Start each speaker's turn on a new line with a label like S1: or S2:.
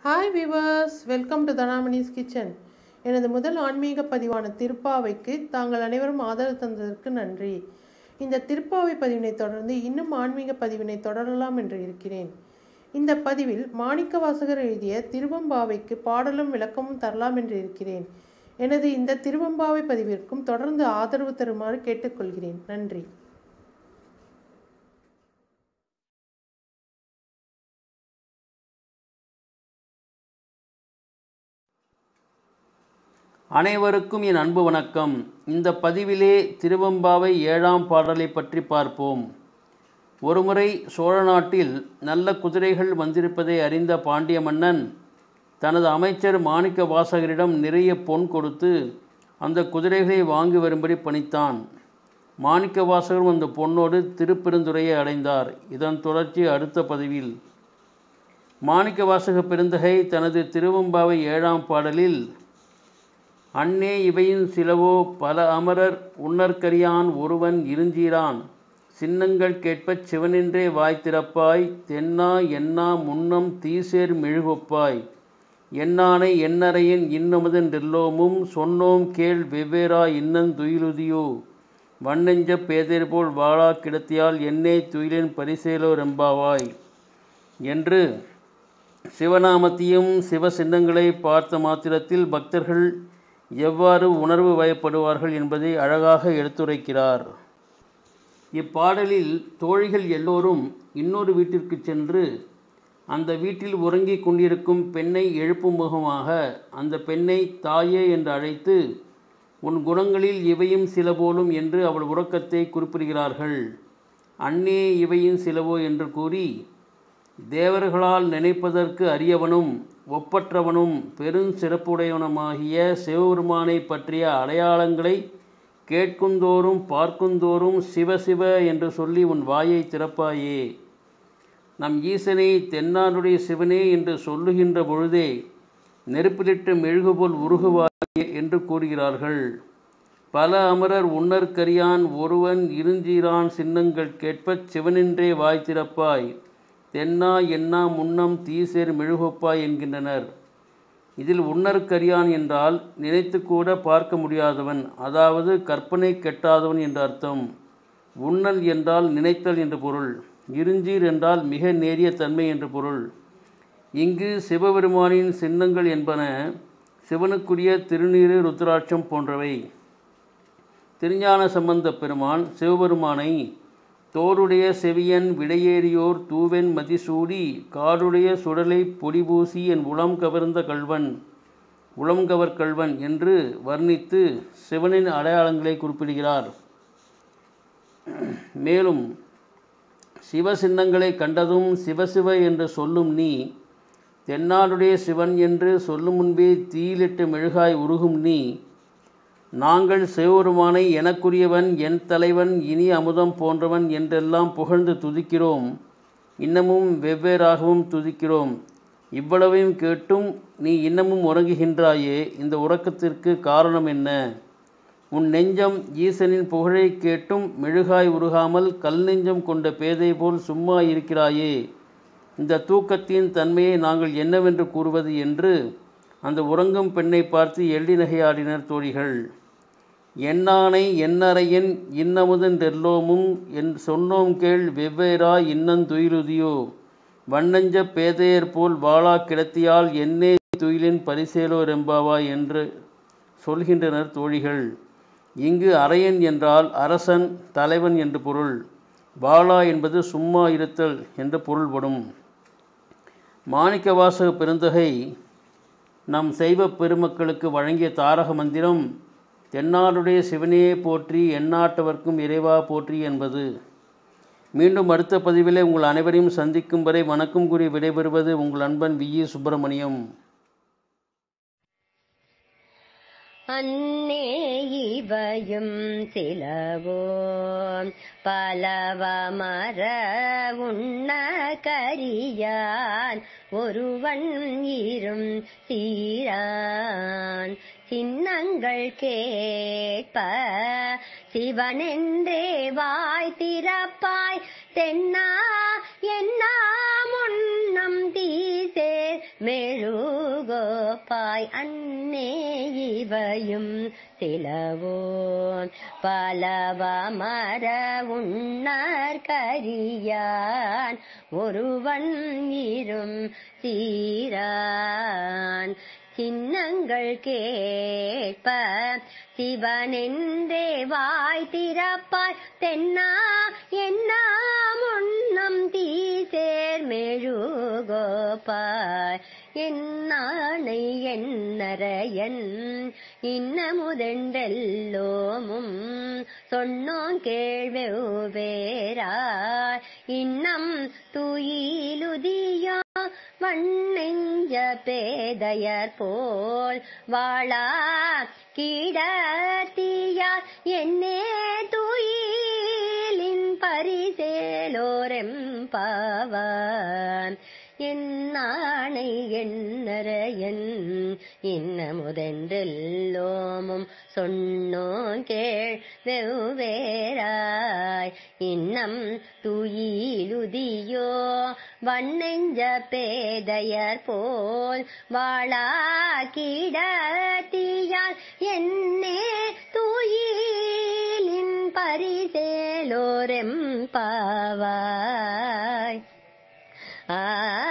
S1: hi viewers welcome to தனாமணிஸ் kitchen எனது முதல் ஆன்மீக பதிவான திருப்பாவைக்கு தாங்கள் அனைவரும் ஆதரவு தந்ததற்கு நன்றி இந்த திருப்பாவை பதிவினை தொடர்ந்து இன்னும் ஆன்மீக பதிவினை தொடரலாம் என்று இருக்கிறேன் இந்த பதிவில் மாணிக்க வாசகர் எழுதிய திருவம்பாவைக்கு பாடலும் விளக்கமும் தரலாம் என்று இருக்கிறேன் எனது இந்த திருவம்பாவை பதிவிற்கும் தொடர்ந்து ஆதரவு தருமாறு கேட்டுக்கொள்கிறேன் நன்றி
S2: அனைவருக்கும் என் அன்பு வணக்கம் இந்த பதிவிலே திருவம்பாவை ஏழாம் பாடலை பற்றி பார்ப்போம் ஒருமுறை சோழ நாட்டில் நல்ல குதிரைகள் வந்திருப்பதை அறிந்த பாண்டிய மன்னன் தனது அமைச்சர் மாணிக்க வாசகரிடம் நிறைய பொன் கொடுத்து அந்த குதிரைகளை வாங்கி வரும்படி பணித்தான் மாணிக்க வாசகரும் அந்த பொன்னோடு திருப்பெருந்துறையை அடைந்தார் இதன் தொடர்ச்சி அடுத்த பதிவில் மாணிக்க வாசக பெருந்தகை தனது திருவம்பாவை ஏழாம் பாடலில் அன்னே இவையின் சிலவோ பல அமரர் உன்னற்கரியான் ஒருவன் இருஞ்சீரான் சின்னங்கள் கேட்பச் சிவனின்றே வாய் திறப்பாய் தென்னா என்னா முன்னம் தீசேர் மெழுகொப்பாய் என்னானை எண்ணறையின் இன்னமுதென்றெல்லோமும் சொன்னோம் கேள் வெவ்வேறா இன்னன் துயிலுதியோ வண்ணெஞ்ச பேதேர் போல் வாழா கிடத்தியால் என்னே துயிலின் பரிசேலோ ரெம்பாவாய் என்று சிவநாமத்தையும் சிவ சின்னங்களை பார்த்த மாத்திரத்தில் பக்தர்கள் எவ்வாறு உணர்வு வயப்படுவார்கள் என்பதை அழகாக எடுத்துரைக்கிறார் இப்பாடலில் தோழிகள் எல்லோரும் இன்னொரு வீட்டிற்கு சென்று அந்த வீட்டில் உறங்கிக் கொண்டிருக்கும் பெண்ணை எழுப்பும் முகமாக அந்த பெண்ணை தாயே என்று அழைத்து உன் குணங்களில் இவையும் சில போலும் என்று அவள் உறக்கத்தை குறிப்பிடுகிறார்கள் அன்னே இவையும் சிலவோ என்று கூறி தேவர்களால் நினைப்பதற்கு அரியவனும் ஒப்பற்றவனும் பெருஞ்சிறப்புடையவனுமாகிய சிவபெருமானை பற்றிய அடையாளங்களை கேட்குந்தோறும் பார்க்குந்தோறும் சிவ சிவ என்று சொல்லி உன் வாயை திறப்பாயே நம் ஈசனை தென்னாடுடைய சிவனே என்று சொல்லுகின்ற பொழுதே நெருப்பிலிட்டு மெழுகுபோல் உருகுவாயே என்று கூறுகிறார்கள் பல அமரர் உன்னற்கரியான் ஒருவன் இருஞ்சீரான் சின்னங்கள் கேட்பச் சிவனின்றே வாய் திறப்பாய் தென்னா என்னா முன்னம் தீசேர் மெழுகொப்பாய் என்கின்றனர் இதில் உன்னற்கரியான் என்றால் நினைத்து கூட பார்க்க முடியாதவன் அதாவது கற்பனை கெட்டாதவன் என்ற அர்த்தம் உண்ணல் என்றால் நினைத்தல் என்று பொருள் இருஞ்சீர் என்றால் மிக நேரிய தன்மை என்று பொருள் இங்கு சிவபெருமானின் சின்னங்கள் என்பன சிவனுக்குரிய திருநீறு ருத்ராட்சம் போன்றவை திருஞான சம்பந்த பெருமான் சிவபெருமானை தோருடைய செவியன் விடையேறியோர் தூவென் மதிசூடி காடுடைய சுடலை பொடிபூசி என் உளம் கவர்ந்த கல்வன் உளம் கவர் கல்வன் என்று வர்ணித்து சிவனின் அடையாளங்களை குறிப்பிடுகிறார் மேலும் சிவ சின்னங்களை கண்டதும் சிவசிவ என்று சொல்லும் நீ தென்னாடுடைய சிவன் என்று சொல்லும் முன்பே தீயிலிட்டு மெழுகாய் உருகும் நீ நாங்கள் சிவபெருமானை எனக்குரியவன் என் தலைவன் இனி அமுதம் போன்றவன் என்றெல்லாம் புகழ்ந்து துதிக்கிறோம் இன்னமும் வெவ்வேறாகவும் துதிக்கிறோம் இவ்வளவையும் கேட்டும் நீ இன்னமும் உறங்குகின்றாயே இந்த உறக்கத்திற்கு காரணம் என்ன உன் நெஞ்சம் ஈசனின் புகழை கேட்டும் மெழுகாய் உருகாமல் கல் நெஞ்சம் கொண்ட பேதை போல் சும்மா இருக்கிறாயே இந்த தூக்கத்தின் தன்மையை நாங்கள் என்னவென்று கூறுவது என்று அந்த உறங்கும் பெண்ணை பார்த்து எள்ளி நகையாடினர் தோழிகள் எண்ணானை எண்ணறையன் இன்னமுதென்றெல்லோமும் என் சொன்னோம் கேள் வெவ்வேறா இன்னந்துயிலுதியோ வண்ணஞ்ச பேதையர் போல் வாழா கிடத்தியால் என்னே துயிலின் பரிசேலோ ரெம்பாவா என்று சொல்கின்றனர் தோழிகள் இங்கு அரையன் என்றால் அரசன் தலைவன் என்று பொருள் பாலா என்பது சும்மா இருத்தல் என்று பொருள்படும் மாணிக்கவாசக பெருந்தகை நம் சைவ பெருமக்களுக்கு வழங்கிய தாரக மந்திரம் தென்னாடுடைய சிவனையே போற்றி எந்நாட்டவர்க்கும் இறைவா போற்றி என்பது மீண்டும் அடுத்த பதிவிலே உங்கள் அனைவரையும் சந்திக்கும் வரை வணக்கம் கூறி விடைபெறுவது உங்கள் அன்பன் வி இ சுப்பிரமணியம்
S3: அன்னே இவையும் சிலவோ பலவமர உண்ண கரியான் ஒருவன் இரும் சீரான் சின்னங்கள் கேட்ப சிவனென்றே வாய் திறப்பாய் தென்னா என்னா முன்னம் தீசேர் மெழு கோப்பாய் அன்னே இவையும் சிலவோ பலவமர உண்ணார் கரியான் ஒருவன் இரும் சீரான் சின்னங்கள் கேட்ப சிவனென்றே வாய் திறப்பாய் தென்னா என்னா முன்னம் தீசேர் மெழுகோப்பாய் என்னானை என்னரையன் இன்னமுதென்றெல்லோமும் சொன்னோன் கேள்வெவ்வேராய் இன்னம் துயிலுதியா வண்ணெஞ்ச பேதையர் போல் வாழா கீடத்தியார் என்னே துயிலின் பரிசேலோரெம்பாவான் என்னானை எண்ணரையன் இன்னமுதென்றெல்லோமும் சொன்னோன் கேள் வெவ்வேராய் இன்னம் துயிலுதியோ வண்ணெஞ்ச பேதையர் போல் வாழா கிடத்தியால் என்னே துயிலின் பரிசேலோரெம் பாவாய் ஆ